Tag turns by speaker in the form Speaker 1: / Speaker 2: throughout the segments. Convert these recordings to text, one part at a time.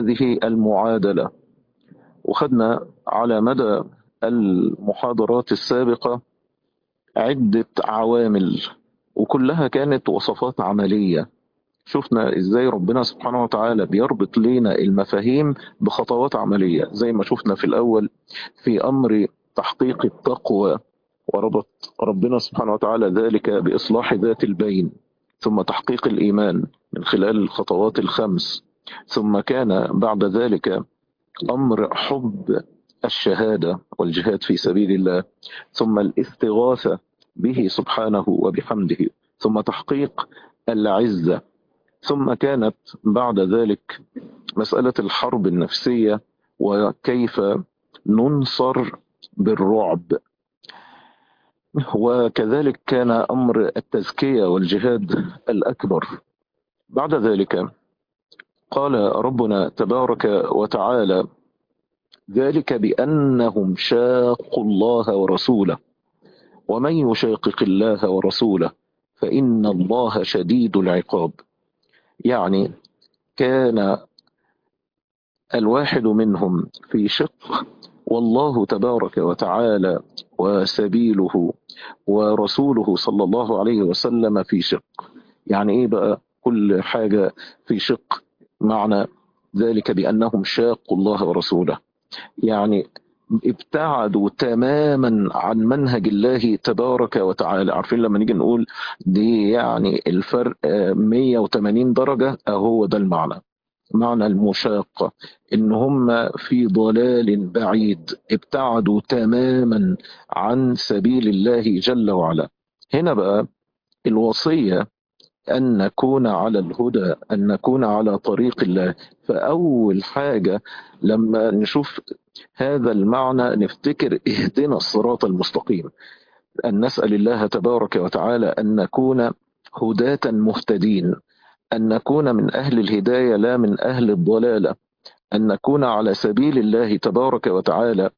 Speaker 1: هذه المعادلة وخدنا على مدى المحاضرات السابقة عدة عوامل وكلها كانت وصفات عملية شفنا ازاي ربنا سبحانه وتعالى بيربط لنا المفاهيم بخطوات عملية زي ما شفنا في الأول في أمر تحقيق التقوى وربط ربنا سبحانه وتعالى ذلك بإصلاح ذات البين ثم تحقيق الإيمان من خلال الخطوات الخمس ثم كان بعد ذلك أمر حب الشهادة والجهاد في سبيل الله ثم الاستغاثة به سبحانه وبحمده ثم تحقيق العزة ثم كانت بعد ذلك مسألة الحرب النفسية وكيف ننصر بالرعب وكذلك كان أمر التزكية والجهاد الأكبر بعد ذلك قال ربنا تبارك وتعالى ذلك بأنهم شاقوا الله ورسوله ومن يشاقق الله ورسوله فإن الله شديد العقاب يعني كان الواحد منهم في شق والله تبارك وتعالى وسبيله ورسوله صلى الله عليه وسلم في شق يعني ايه بقى كل حاجة في شق معنى ذلك بأنهم شاقوا الله ورسوله يعني ابتعدوا تماما عن منهج الله تبارك وتعالى عارفين لما نيجي نقول دي يعني الفرق 180 درجة اهو ده المعنى معنى المشاقة ان هم في ضلال بعيد ابتعدوا تماما عن سبيل الله جل وعلا هنا بقى الوصية أن نكون على الهدى أن نكون على طريق الله فأول حاجة لما نشوف هذا المعنى نفتكر اهدنا الصراط المستقيم أن نسأل الله تبارك وتعالى أن نكون هداة مهتدين أن نكون من أهل الهداية لا من أهل الضلالة أن نكون على سبيل الله تبارك وتعالى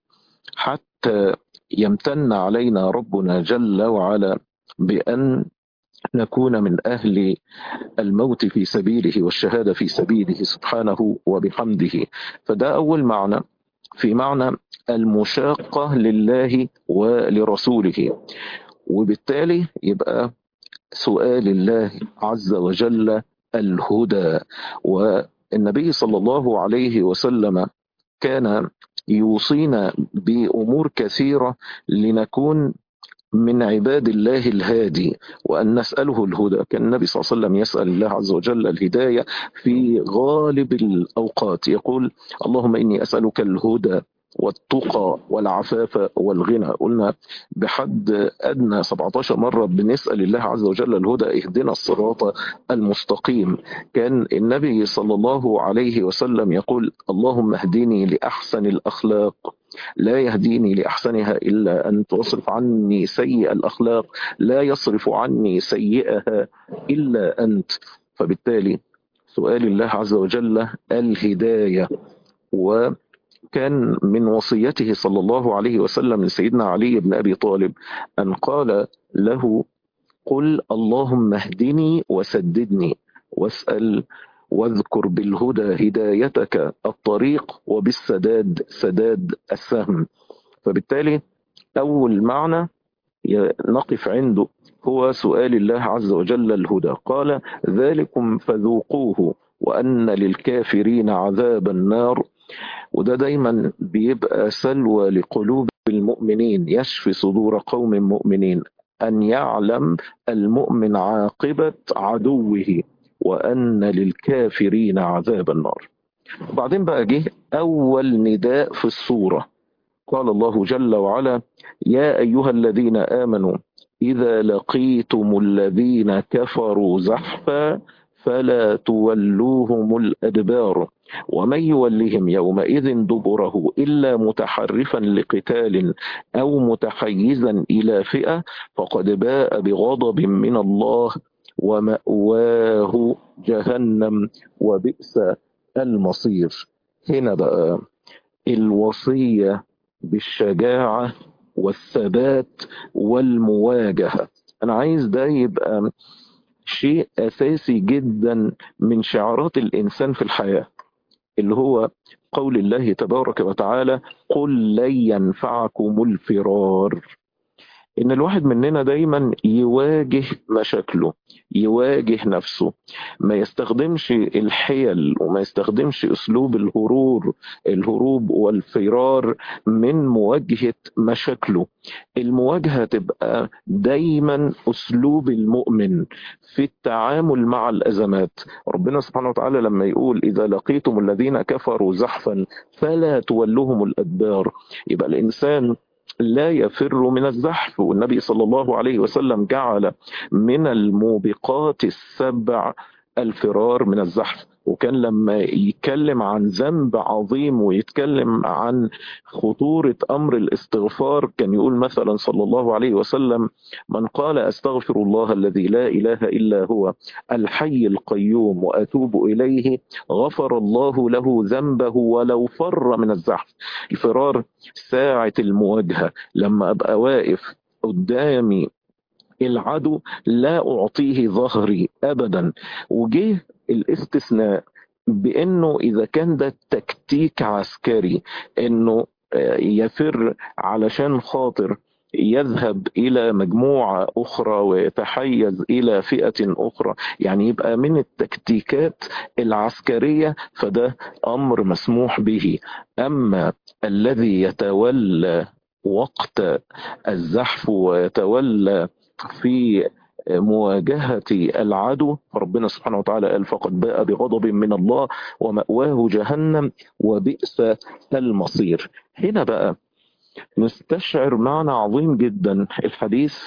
Speaker 1: حتى يمتن علينا ربنا جل وعلا بأن نكون من أهل الموت في سبيله والشهادة في سبيله سبحانه وبحمده فده أول معنى في معنى المشاقة لله ولرسوله وبالتالي يبقى سؤال الله عز وجل الهدى والنبي صلى الله عليه وسلم كان يوصينا بأمور كثيرة لنكون من عباد الله الهادي وأن نسأله الهدى كان النبي صلى الله عليه وسلم يسأل الله عز وجل الهداية في غالب الأوقات يقول اللهم إني أسألك الهدى والتقى والعفاف والغنى قلنا بحد أدنى 17 مرة بنسأل الله عز وجل الهدى اهدنا الصراط المستقيم كان النبي صلى الله عليه وسلم يقول اللهم اهدني لأحسن الأخلاق لا يهديني لأحسنها إلا أن تصرف عني سيء الأخلاق لا يصرف عني سيئها إلا أنت فبالتالي سؤال الله عز وجل الهداية و كان من وصيته صلى الله عليه وسلم لسيدنا علي بن أبي طالب أن قال له قل اللهم اهدني وسددني واسأل واذكر بالهدى هدايتك الطريق وبالسداد سداد السهم فبالتالي أول معنى نقف عنده هو سؤال الله عز وجل الهدى قال ذلكم فذوقوه وأن للكافرين عذاب النار وده دايما بيبقى سلوى لقلوب المؤمنين يشفي صدور قوم مؤمنين أن يعلم المؤمن عاقبة عدوه وأن للكافرين عذاب النار وبعدين بقى جه أول نداء في السورة قال الله جل وعلا يا أيها الذين آمنوا إذا لقيتم الذين كفروا زحفا فلا تولوهم الأدبار ومن يولهم يومئذ دبره إلا متحرفا لقتال أو متحيزا إلى فئة فقد باء بغضب من الله ومأواه جهنم وبئس المصير هنا بقى الوصية بالشجاعة والثبات والمواجهة أنا عايز ده يبقى شيء أساسي جدا من شعارات الإنسان في الحياة اللي هو قول الله تبارك وتعالى قل لن ينفعكم الفرار ان الواحد مننا دايما يواجه مشاكله يواجه نفسه ما يستخدمش الحيل وما يستخدمش اسلوب الهرور الهروب والفرار من مواجهة مشاكله المواجهة تبقى دايما اسلوب المؤمن في التعامل مع الازمات ربنا سبحانه وتعالى لما يقول اذا لقيتم الذين كفروا زحفا فلا تولوهم الادبار يبقى الانسان لا يفر من الزحف والنبي صلى الله عليه وسلم جعل من الموبقات السبع الفرار من الزحف وكان لما يتكلم عن ذنب عظيم ويتكلم عن خطورة أمر الاستغفار كان يقول مثلا صلى الله عليه وسلم من قال أستغفر الله الذي لا إله إلا هو الحي القيوم وأتوب إليه غفر الله له ذنبه ولو فر من الزحف الفرار ساعة المواجهة لما أبقى واقف قدامي العدو لا أعطيه ظهري أبدا وجه الاستثناء بأنه إذا كان ده تكتيك عسكري أنه يفر علشان خاطر يذهب إلى مجموعة أخرى ويتحيز إلى فئة أخرى يعني يبقى من التكتيكات العسكرية فده أمر مسموح به أما الذي يتولى وقت الزحف ويتولى في مواجهة العدو ربنا سبحانه وتعالى قال فقد باء بغضب من الله ومأواه جهنم وبئس المصير هنا بقى نستشعر معنى عظيم جدا الحديث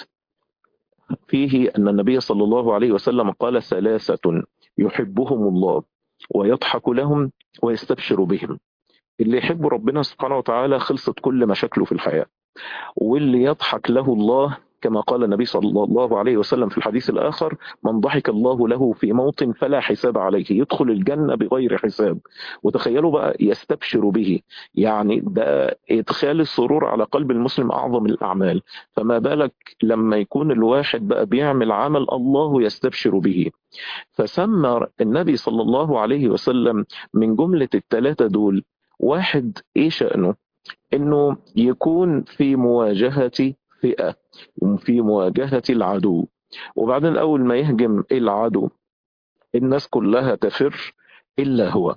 Speaker 1: فيه أن النبي صلى الله عليه وسلم قال ثلاثة يحبهم الله ويضحك لهم ويستبشر بهم اللي يحب ربنا سبحانه وتعالى خلصت كل مشاكله في الحياة واللي يضحك له الله كما قال النبي صلى الله عليه وسلم في الحديث الآخر من ضحك الله له في موت فلا حساب عليه يدخل الجنة بغير حساب وتخيلوا بقى يستبشر به يعني ده إدخال السرور على قلب المسلم أعظم الأعمال فما بالك لما يكون الواحد بقى بيعمل عمل الله يستبشر به فسمى النبي صلى الله عليه وسلم من جملة الثلاثة دول واحد إيه شأنه إنه يكون في مواجهة فئة في مواجهة العدو وبعدين أول ما يهجم العدو الناس كلها تفر إلا هو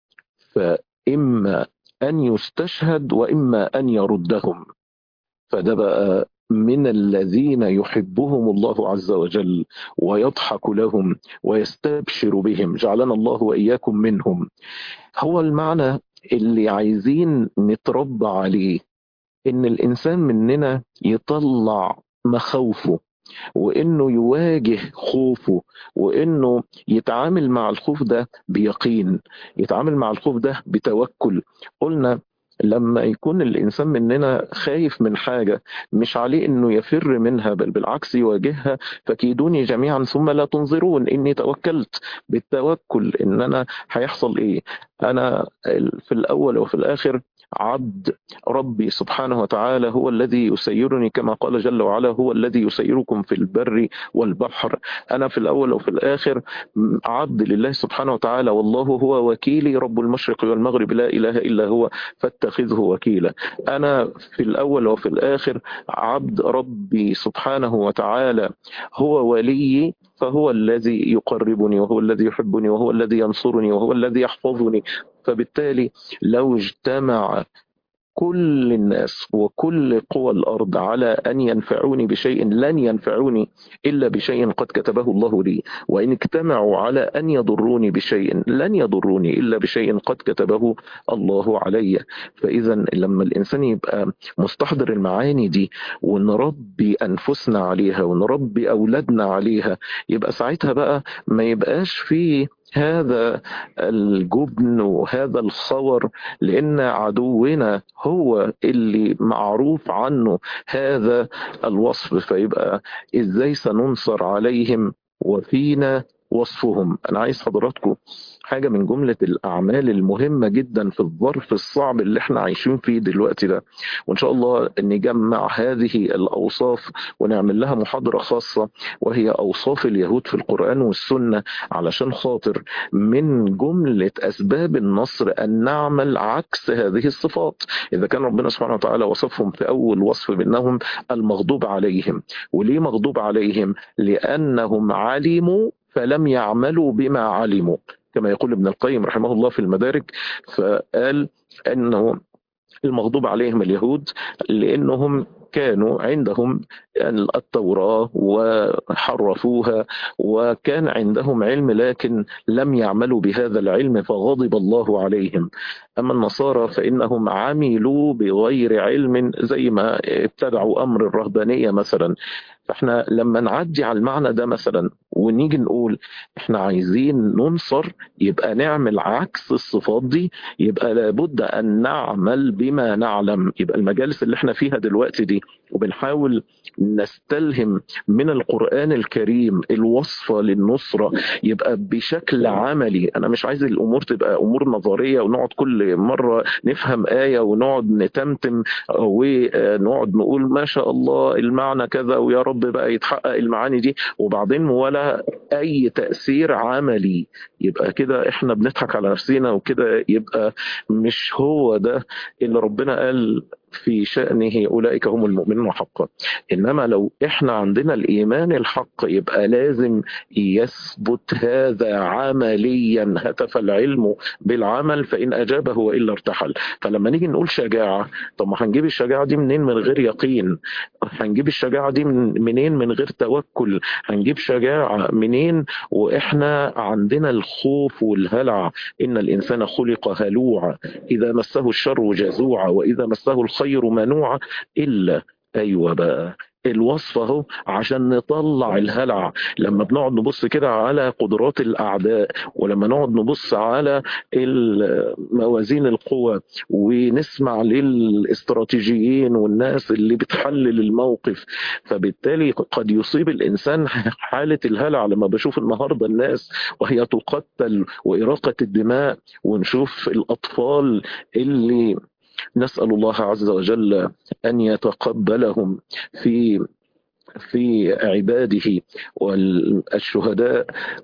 Speaker 1: فإما أن يستشهد وإما أن يردهم فده بقى من الذين يحبهم الله عز وجل ويضحك لهم ويستبشر بهم جعلنا الله وإياكم منهم هو المعنى اللي عايزين نتربى عليه ان الانسان مننا يطلع مخاوفه وانه يواجه خوفه وانه يتعامل مع الخوف ده بيقين يتعامل مع الخوف ده بتوكل قلنا لما يكون الانسان مننا خايف من حاجه مش عليه انه يفر منها بل بالعكس يواجهها فكيدوني جميعا ثم لا تنظرون اني توكلت بالتوكل ان انا هيحصل ايه انا في الاول وفي الاخر عبد ربي سبحانه وتعالى هو الذي يسيرني كما قال جل وعلا هو الذي يسيركم في البر والبحر أنا في الأول وفي الآخر عبد لله سبحانه وتعالى والله هو وكيلي رب المشرق والمغرب لا إله إلا هو فاتخذه وكيلا أنا في الأول وفي الآخر عبد ربي سبحانه وتعالى هو ولي فهو الذي يقربني وهو الذي يحبني وهو الذي ينصرني وهو الذي يحفظني فبالتالي لو اجتمع كل الناس وكل قوى الأرض على أن ينفعوني بشيء لن ينفعوني إلا بشيء قد كتبه الله لي وإن اجتمعوا على أن يضروني بشيء لن يضروني إلا بشيء قد كتبه الله علي فإذا لما الإنسان يبقى مستحضر المعاني دي ونربي أنفسنا عليها ونربي أولادنا عليها يبقى ساعتها بقى ما يبقاش فيه هذا الجبن وهذا الخور لان عدونا هو اللي معروف عنه هذا الوصف فيبقى ازاي سننصر عليهم وفينا وصفهم أنا عايز حضراتكم حاجة من جملة الأعمال المهمة جدا في الظرف الصعب اللي احنا عايشين فيه دلوقتي ده وإن شاء الله نجمع هذه الأوصاف ونعمل لها محاضرة خاصة وهي أوصاف اليهود في القرآن والسنة علشان خاطر من جملة أسباب النصر أن نعمل عكس هذه الصفات إذا كان ربنا سبحانه وتعالى وصفهم في أول وصف بأنهم المغضوب عليهم وليه مغضوب عليهم لأنهم علموا فلم يعملوا بما علموا كما يقول ابن القيم رحمه الله في المدارك فقال أنه المغضوب عليهم اليهود لأنهم كانوا عندهم التوراة وحرفوها وكان عندهم علم لكن لم يعملوا بهذا العلم فغضب الله عليهم أما النصارى فإنهم عملوا بغير علم زي ما ابتدعوا أمر الرهبانية مثلا فاحنا لما نعدي على المعنى ده مثلا ونيجي نقول احنا عايزين ننصر يبقى نعمل عكس الصفات دي يبقى لابد ان نعمل بما نعلم يبقى المجالس اللي احنا فيها دلوقتي دي وبنحاول نستلهم من القرآن الكريم الوصفة للنصرة يبقى بشكل عملي أنا مش عايز الأمور تبقى أمور نظرية ونقعد كل مرة نفهم آية ونقعد نتمتم ونقعد نقول ما شاء الله المعنى كذا ويا رب بقى يتحقق المعاني دي وبعدين ولا أي تأثير عملي يبقى كده إحنا بنضحك على نفسنا وكده يبقى مش هو ده اللي ربنا قال في شأنه أولئك هم المؤمنون حقا إنما لو إحنا عندنا الإيمان الحق يبقى لازم يثبت هذا عمليا هتف العلم بالعمل فإن أجابه وإلا ارتحل فلما نيجي نقول شجاعة طب ما هنجيب الشجاعة دي منين من غير يقين هنجيب الشجاعة دي من منين من غير توكل هنجيب شجاعة منين وإحنا عندنا الخوف والهلع إن الإنسان خلق هلوعا إذا مسه الشر جزوعا وإذا مسه الخير منوعا إلا أيوة بقى الوصفة اهو عشان نطلع الهلع لما بنقعد نبص كده على قدرات الأعداء ولما نقعد نبص على موازين القوى ونسمع للاستراتيجيين والناس اللي بتحلل الموقف فبالتالي قد يصيب الإنسان حالة الهلع لما بشوف النهاردة الناس وهي تقتل وإراقة الدماء ونشوف الأطفال اللي نسأل الله عز وجل أن يتقبلهم في في عباده والشهداء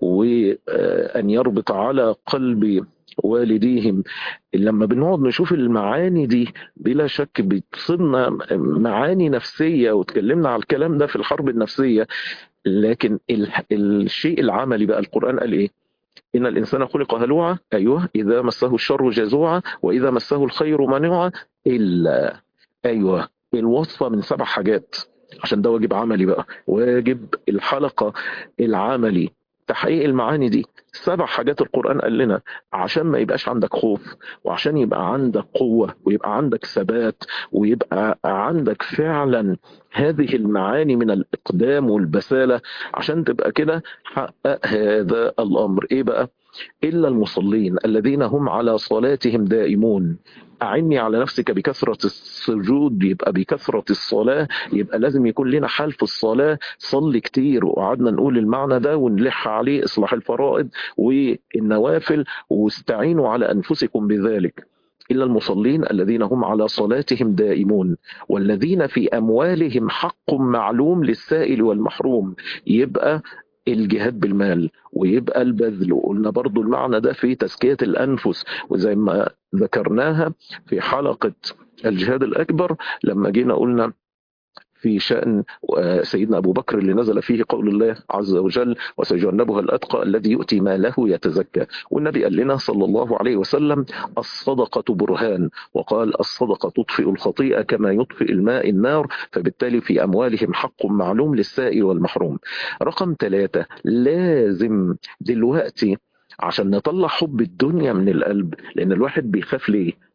Speaker 1: وأن يربط على قلب والديهم لما بنقعد نشوف المعاني دي بلا شك بتصيبنا معاني نفسية وتكلمنا على الكلام ده في الحرب النفسية لكن الشيء العملي بقى القرآن قال ايه إن الإنسان خلق هلوعا أيوه إذا مسه الشر جزوعا وإذا مسه الخير منوعا إلا أيوه الوصفة من سبع حاجات عشان ده واجب عملي بقى واجب الحلقة العملي تحقيق المعاني دي سبع حاجات القرآن قال لنا عشان ما يبقاش عندك خوف وعشان يبقى عندك قوة ويبقى عندك ثبات ويبقى عندك فعلا هذه المعاني من الإقدام والبسالة عشان تبقى كده حقق هذا الأمر إيه بقى؟ إلا المصلين الذين هم على صلاتهم دائمون أعني على نفسك بكثرة السجود يبقى بكثرة الصلاة يبقى لازم يكون لنا حال في الصلاة صلي كتير وقعدنا نقول المعنى ده ونلح عليه إصلاح الفرائض والنوافل واستعينوا على أنفسكم بذلك إلا المصلين الذين هم على صلاتهم دائمون والذين في أموالهم حق معلوم للسائل والمحروم يبقى الجهاد بالمال ويبقى البذل وقلنا برضو المعنى ده في تزكية الأنفس وزي ما ذكرناها في حلقة الجهاد الأكبر لما جينا قلنا في شأن سيدنا أبو بكر اللي نزل فيه قول الله عز وجل وسيجنبها الأتقى الذي يؤتي ماله يتزكى والنبي قال لنا صلى الله عليه وسلم الصدقة برهان وقال الصدقة تطفئ الخطيئة كما يطفئ الماء النار فبالتالي في أموالهم حق معلوم للسائل والمحروم رقم ثلاثة لازم دلوقتي عشان نطلع حب الدنيا من القلب لان الواحد بيخاف ليه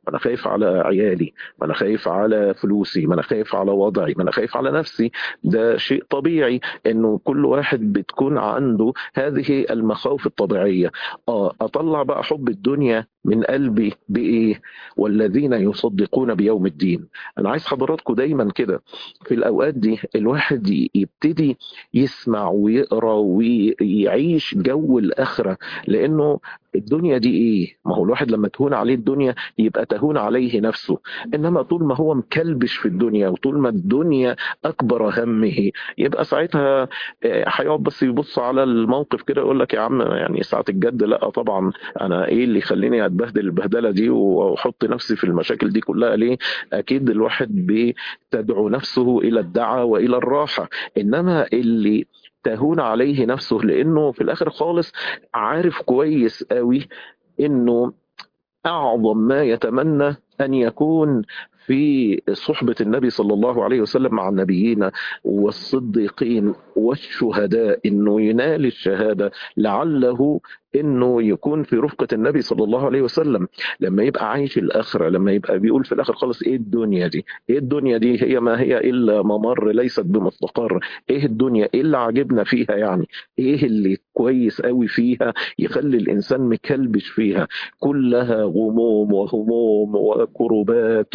Speaker 1: ما انا خايف على عيالي ما انا خايف على فلوسي ما انا خايف على وضعي ما انا خايف على نفسي ده شيء طبيعي انه كل واحد بتكون عنده هذه المخاوف الطبيعيه اه اطلع بقى حب الدنيا من قلبي بايه والذين يصدقون بيوم الدين انا عايز حضراتكم دايما كده في الاوقات دي الواحد يبتدي يسمع ويقرا ويعيش جو الاخره لانه الدنيا دي ايه ما هو الواحد لما تهون عليه الدنيا يبقى تهون عليه نفسه انما طول ما هو مكلبش في الدنيا وطول ما الدنيا اكبر همه يبقى ساعتها هيقعد بس يبص على الموقف كده يقول لك يا عم يعني ساعه الجد لا طبعا انا ايه اللي يخليني اتبهدل البهدله دي واحط نفسي في المشاكل دي كلها ليه اكيد الواحد بتدعو نفسه الى الدعاء والى الراحه انما اللي تهون عليه نفسه لانه في الاخر خالص عارف كويس قوي انه اعظم ما يتمنى ان يكون في صحبة النبي صلى الله عليه وسلم مع النبيين والصديقين والشهداء انه ينال الشهادة لعله انه يكون في رفقة النبي صلى الله عليه وسلم لما يبقى عايش الاخرة لما يبقى بيقول في الاخر خالص ايه الدنيا دي ايه الدنيا دي هي ما هي الا ممر ليست بمستقر ايه الدنيا ايه اللي عاجبنا فيها يعني ايه اللي كويس قوي فيها يخلي الانسان مكلبش فيها كلها غموم وهموم وكربات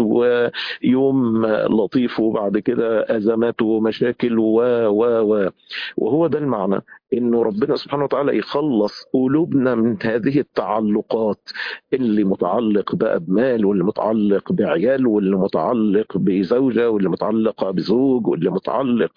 Speaker 1: ويوم لطيف وبعد كده ازمات ومشاكل و و و وهو ده المعنى انه ربنا سبحانه وتعالى يخلص قلوبنا من هذه التعلقات اللي متعلق بقى بمال واللي متعلق بعيال واللي متعلق بزوجه واللي متعلق بزوج واللي متعلق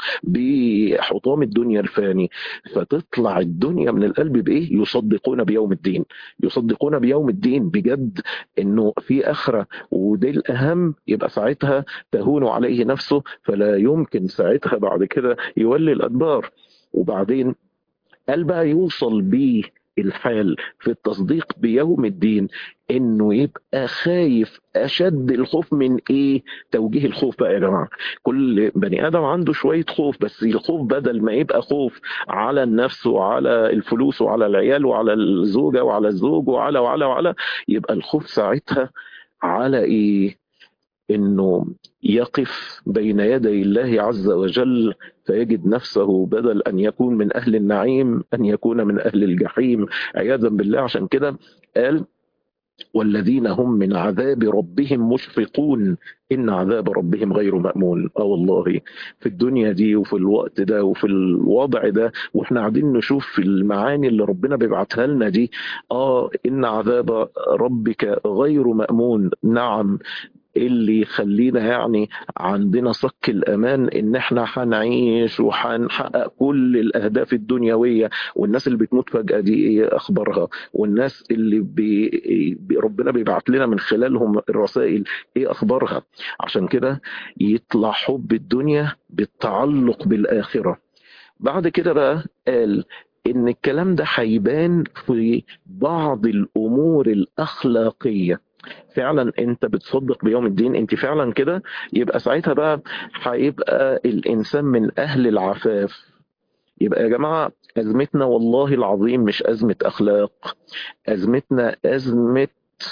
Speaker 1: بحطام الدنيا الفاني فتطلع الدنيا من القلب بايه؟ يصدقون بيوم الدين يصدقون بيوم الدين بجد انه في اخره وده الاهم يبقى ساعتها تهون عليه نفسه فلا يمكن ساعتها بعد كده يولي الادبار وبعدين قال بقى يوصل بيه الحال في التصديق بيوم الدين انه يبقى خايف اشد الخوف من ايه توجيه الخوف بقى يا جماعه كل بني ادم عنده شويه خوف بس الخوف بدل ما يبقى خوف على النفس وعلى الفلوس وعلى العيال وعلى الزوجه وعلى الزوج وعلى وعلى وعلى يبقى الخوف ساعتها على ايه انه يقف بين يدي الله عز وجل فيجد نفسه بدل ان يكون من اهل النعيم ان يكون من اهل الجحيم عياذا بالله عشان كده قال والذين هم من عذاب ربهم مشفقون ان عذاب ربهم غير مامون اه والله في الدنيا دي وفي الوقت ده وفي الوضع ده واحنا قاعدين نشوف في المعاني اللي ربنا بيبعتها لنا دي اه ان عذاب ربك غير مامون نعم اللي يخلينا يعني عندنا صك الامان ان احنا هنعيش وهنحقق كل الاهداف الدنيويه والناس اللي بتموت فجاه دي ايه اخبارها والناس اللي بي بي ربنا بيبعت لنا من خلالهم الرسائل ايه اخبارها عشان كده يطلع حب الدنيا بالتعلق بالاخره بعد كده بقى قال ان الكلام ده هيبان في بعض الامور الاخلاقيه فعلا انت بتصدق بيوم الدين انت فعلا كده يبقى ساعتها بقى هيبقى الانسان من اهل العفاف يبقى يا جماعه ازمتنا والله العظيم مش ازمه اخلاق ازمتنا ازمه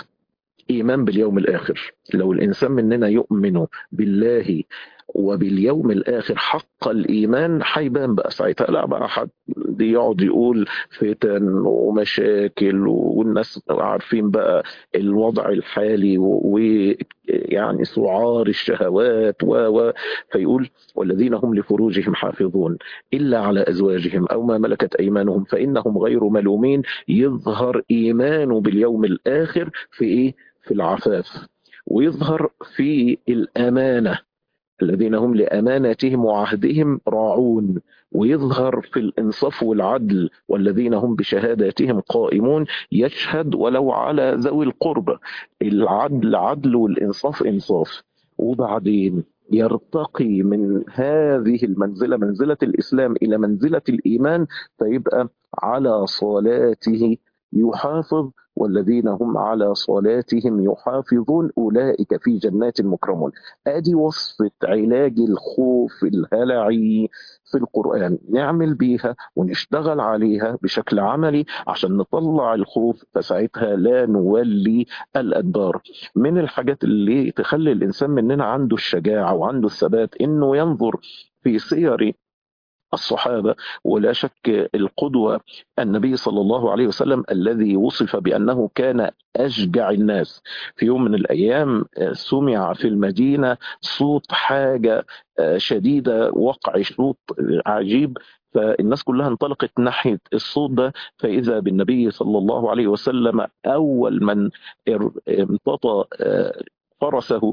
Speaker 1: ايمان باليوم الاخر لو الانسان مننا يؤمن بالله وباليوم الاخر حق الايمان هيبان بقى ساعتها لا بقى حد يقعد يقول فتن ومشاكل والناس عارفين بقى الوضع الحالي ويعني سعار الشهوات و فيقول والذين هم لفروجهم حافظون الا على ازواجهم او ما ملكت ايمانهم فانهم غير ملومين يظهر ايمانه باليوم الاخر في ايه؟ في العفاف ويظهر في الامانه الذين هم لاماناتهم وعهدهم راعون ويظهر في الانصاف والعدل والذين هم بشهاداتهم قائمون يشهد ولو على ذوي القربى العدل عدل والانصاف انصاف وبعدين يرتقي من هذه المنزله منزله الاسلام الى منزله الايمان فيبقى على صلاته يحافظ والذين هم على صلاتهم يحافظون أولئك في جنات مكرمون ادي وصفة علاج الخوف الهلعي في القرآن نعمل بيها ونشتغل عليها بشكل عملي عشان نطلع الخوف فساعتها لا نولي الأدبار من الحاجات اللي تخلي الإنسان مننا عنده الشجاعة وعنده الثبات إنه ينظر في سير الصحابة ولا شك القدوة النبي صلى الله عليه وسلم الذي وصف بأنه كان أشجع الناس في يوم من الأيام سمع في المدينة صوت حاجة شديدة وقع شروط عجيب فالناس كلها انطلقت ناحية الصوت ده فإذا بالنبي صلى الله عليه وسلم أول من امتطى فرسه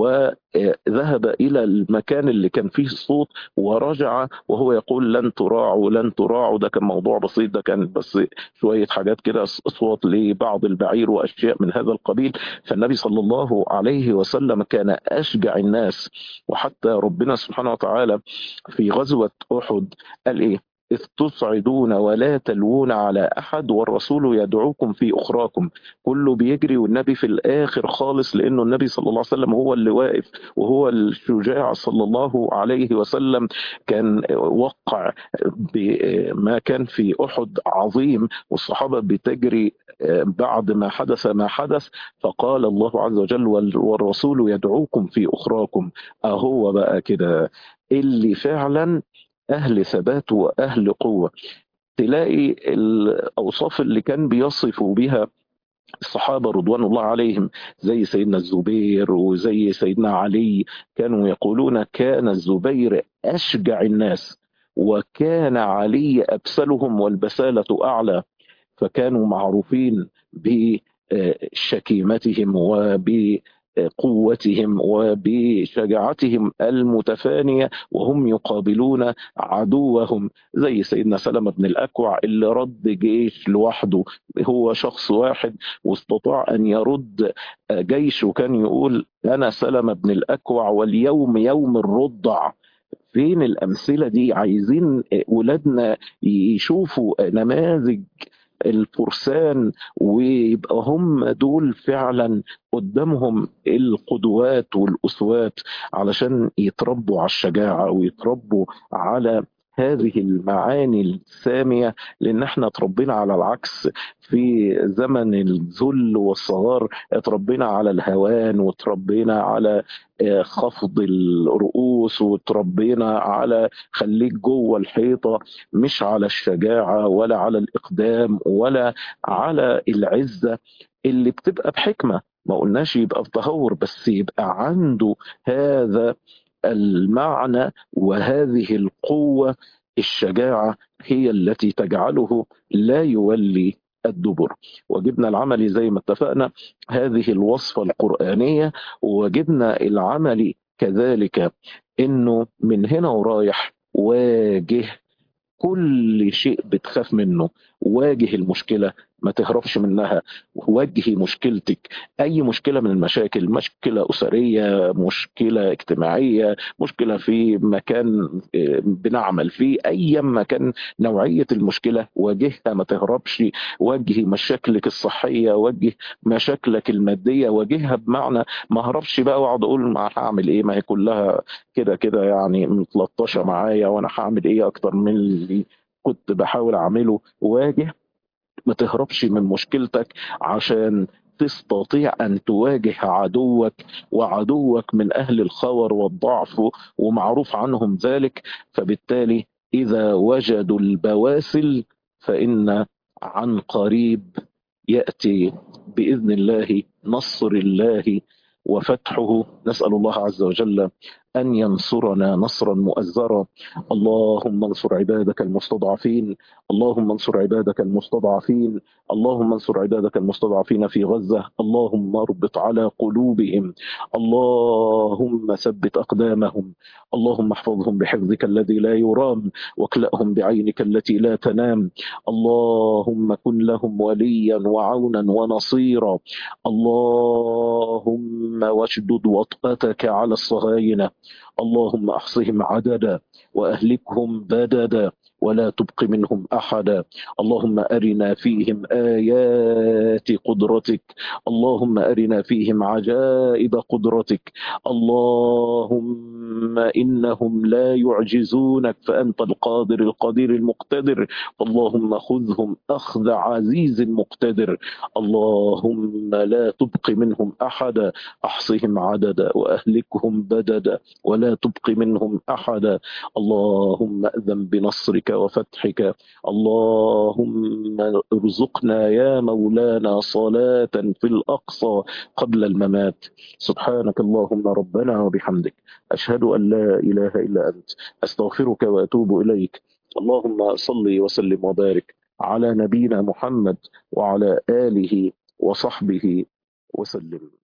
Speaker 1: وذهب إلى المكان اللي كان فيه الصوت ورجع وهو يقول لن تراعوا لن تراعوا ده كان موضوع بسيط ده كان بس شوية حاجات كده أصوات لبعض البعير وأشياء من هذا القبيل فالنبي صلى الله عليه وسلم كان أشجع الناس وحتى ربنا سبحانه وتعالى في غزوة أحد قال إيه إذ تصعدون ولا تلوون على أحد والرسول يدعوكم في أخراكم كله بيجري والنبي في الآخر خالص لأنه النبي صلى الله عليه وسلم هو اللي واقف وهو الشجاع صلى الله عليه وسلم كان وقع بما كان في أحد عظيم والصحابة بتجري بعد ما حدث ما حدث فقال الله عز وجل والرسول يدعوكم في أخراكم أهو بقى كده اللي فعلا أهل ثبات وأهل قوة تلاقي الأوصاف اللي كان بيصفوا بها الصحابة رضوان الله عليهم زي سيدنا الزبير وزي سيدنا علي كانوا يقولون كان الزبير أشجع الناس وكان علي أبسلهم والبسالة أعلى فكانوا معروفين بشكيمتهم وب قوتهم وبشجاعتهم المتفانية وهم يقابلون عدوهم زي سيدنا سلمة بن الأكوع اللي رد جيش لوحده هو شخص واحد واستطاع أن يرد جيش وكان يقول أنا سلمة بن الأكوع واليوم يوم الرضع فين الأمثلة دي عايزين ولادنا يشوفوا نماذج الفرسان ويبقى هم دول فعلا قدامهم القدوات والأسوات علشان يتربوا على الشجاعة ويتربوا على هذه المعاني السامية لأن احنا اتربينا على العكس في زمن الذل والصغار اتربينا على الهوان وتربينا على خفض الرؤوس وتربينا على خليك جوه الحيطة مش على الشجاعة ولا على الإقدام ولا على العزة اللي بتبقى بحكمة ما قلناش يبقى في تهور بس يبقى عنده هذا المعنى وهذه القوة الشجاعة هي التي تجعله لا يولي الدبر وجبنا العملي زي ما اتفقنا هذه الوصفة القرآنية وجبنا العملي كذلك انه من هنا ورايح واجه كل شيء بتخاف منه واجه المشكلة ما تهربش منها واجهي مشكلتك اي مشكله من المشاكل مشكله اسريه مشكله اجتماعيه مشكله في مكان بنعمل فيه اي مكان نوعيه المشكله واجهها ما تهربش واجهي مشاكلك الصحيه واجه مشاكلك الماديه واجهها بمعنى ما هربش بقى واقعد اقول ما هعمل ايه ما هي كلها كده كده يعني متلطشه معايا وانا هعمل ايه اكتر من اللي كنت بحاول اعمله واجه ما تهربش من مشكلتك عشان تستطيع أن تواجه عدوك وعدوك من أهل الخور والضعف ومعروف عنهم ذلك فبالتالي إذا وجدوا البواسل فإن عن قريب يأتي بإذن الله نصر الله وفتحه نسأل الله عز وجل أن ينصرنا نصرا مؤزرا اللهم انصر عبادك المستضعفين اللهم انصر عبادك المستضعفين اللهم انصر عبادك المستضعفين في غزة اللهم اربط على قلوبهم اللهم ثبت أقدامهم اللهم احفظهم بحفظك الذي لا يرام واكلأهم بعينك التي لا تنام اللهم كن لهم وليا وعونا ونصيرا اللهم واشدد وطأتك على الصهاينة اللهم احصهم عددا واهلكهم بددا ولا تبق منهم أحدا اللهم أرنا فيهم آيات قدرتك اللهم أرنا فيهم عجائب قدرتك اللهم إنهم لا يعجزونك فأنت القادر القدير المقتدر اللهم خذهم أخذ عزيز مقتدر اللهم لا تبق منهم أحدا أحصهم عددا وأهلكهم بددا ولا تبق منهم أحدا اللهم أذن بنصرك وفتحك اللهم ارزقنا يا مولانا صلاة في الأقصى قبل الممات سبحانك اللهم ربنا وبحمدك أشهد أن لا إله إلا أنت أستغفرك وأتوب إليك اللهم صل وسلم وبارك على نبينا محمد وعلى آله وصحبه وسلم